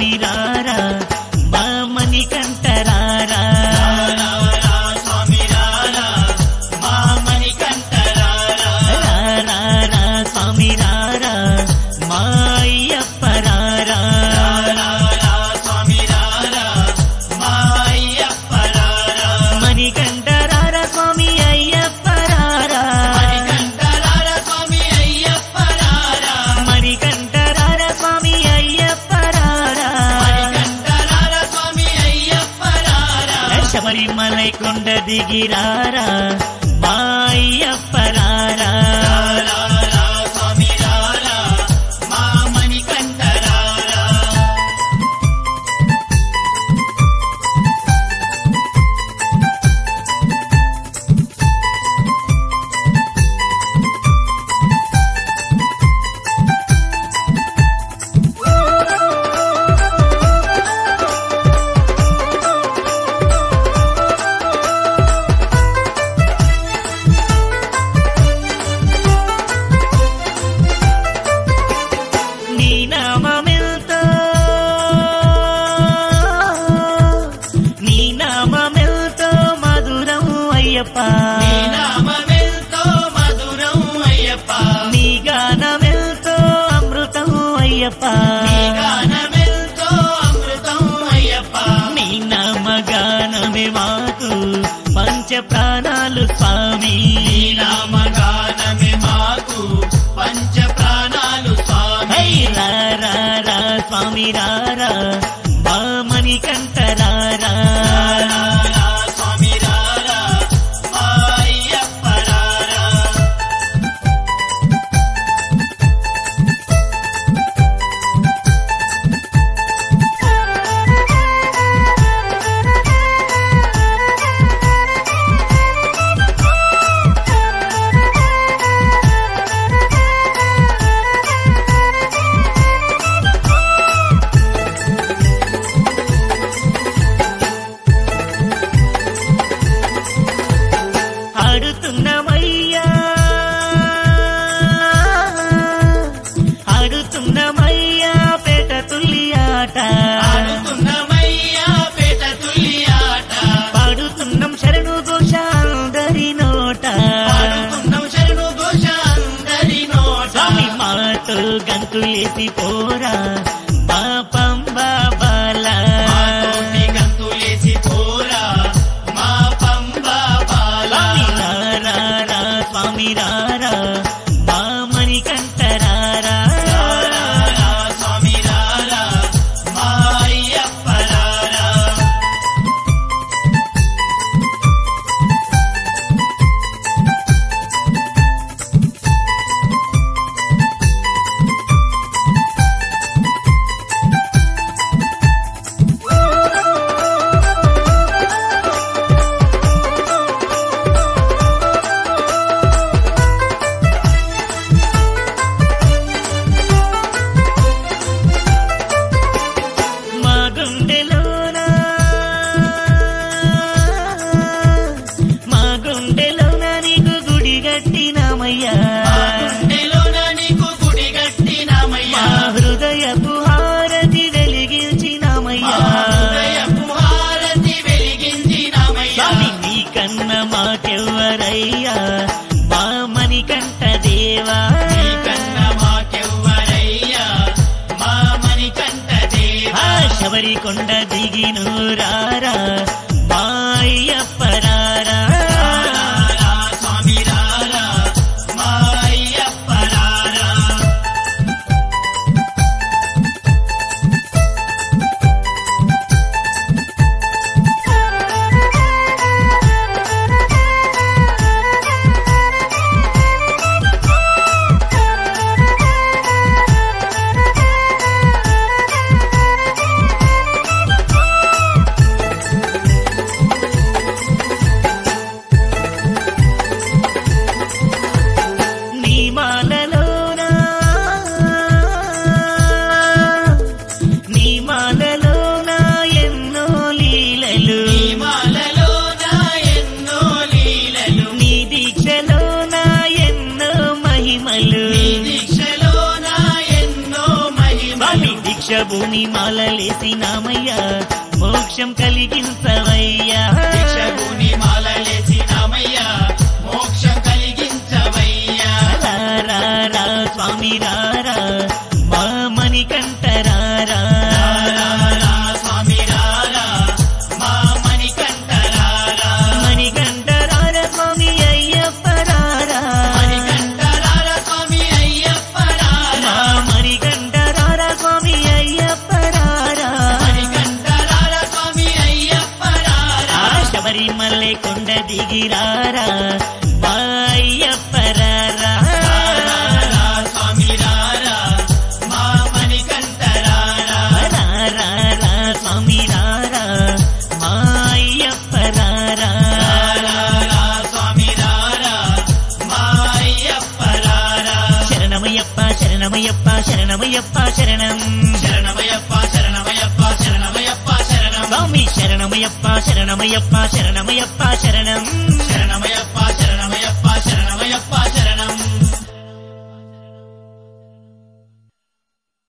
స్వామి రారా మా మణికంఠరారా స్వామి రారా మా మణికంఠరారా రారా స్వామి రారా మా అయ్యప్ప రారా స్వామి రారా మా అయ్యప్ప రారా మణికంఠరారా స్వామి అయ్యప్ప రారా మణికంఠరారా స్వామి అయ్యప్ప రారా మణికంఠరారా స్వామి అయ్యప్ప రారా మణికంఠరారా స్వామి అయ్యప్ప రారా శబరిమలై కొండ దిగిరారా మా అయ్యప్ప రారా రారా స్వామి రారా మా మణికంఠరారా నీ నామమెల్తో నీ నామమెల్తో మధురం అయ్యప్ప నీ నామమెంతో మధురం అయ్యప్ప నీ గానమెల్తో అమృతం అయ్యప్ప నీ గానమెంతో అమృతం అయ్యప్ప నీ నామగానమే మాకు పంచ ప్రాణాలు స్వామి నీ నామగానమే మాకు పంచ ప్రాణాలు స్వామి హై రా రా రా స్వామి రారా మా మణికంఠరారా రారా స్వామి రారా మా అయ్యప్ప రారా ఆడుతున్నమయ్యా ఆడుతున్నమయ్యా పేట తుల్లి ఆట ఆడుతున్నమయ్యా పేట తుల్లి ఆట పాడుతున్నాం శరణు ఘోష అందరి నోట పాడుతున్నాం శరణు ఘోష అందరి నోట స్వామి మాతో గంతులేసి పోరా మా పంబా బాలా మాతోటి గంతులేసి పోరా మా పంబా బాల స్వామి రారా రా స్వామి రారా మా మణికంఠరారా రారా స్వామి రారా మా అయ్యప్ప రారా మా గుండెలోన మా గుండెలోన నీకు గుడి కట్టినామయ్యా గుండెలోన నీకు గుడి మా కట్టినామయ్యా హృదయపు హారతి వెలిగించినామయ్యా హృదయపు హారతి వెలిగించినామయ్యా స్వామి నీ కన్న మాకెవ్వరయ్యా మా మణికంఠ దేవా నీకన్న మాకెవ్వరయ్యా మా మణికంఠ దేవా ఆ శబరి కొండ దిగిను రారా మా అయ్యప్ప రారా రారా స్వామి రారా మా అయ్యప్ప రారా దీక్షభూని మాలలేసినామయ్యా మోక్షం కలిగించవయ్యా దీక్షభూని మాలలేసినామయ్యా మోక్షం కలిగించవయ్యా రా రా రా స్వామి రారా మా మణికంఠరారా రారా స్వామి రారా మా మణికంఠరారా మణికంఠరార స్వామి అయ్యప్ప రారా మణికంఠరారా స్వామి అయ్యప్ప రారా మా మణికంఠరార స్వామి అయ్యప్ప రారా మణికంఠరారా స్వామి అయ్యప్ప రారా ఆ శబరిమల్లె కొండ దిగిరారా మా అయ్యప్ప రారా రారా స్వామి రారా మా మణికంఠరారా రా రా రా స్వామి రారా మా అయ్యప్ప రారా రారా స్వామి రారా మా అయ్యప్ప రారా శరణమయ్యప్ప శరణమయ్యప్ప శరణమయ్యప్ప శరణం శరణమయ్యప్ప శరణమయ్యప్ప శరణమయ్యప్ప శరణం స్వామి శరణమయ్యప్ప శరణమయ్యప్ప శరణమయ్యప్ప శరణం శరణమయ్యప్ప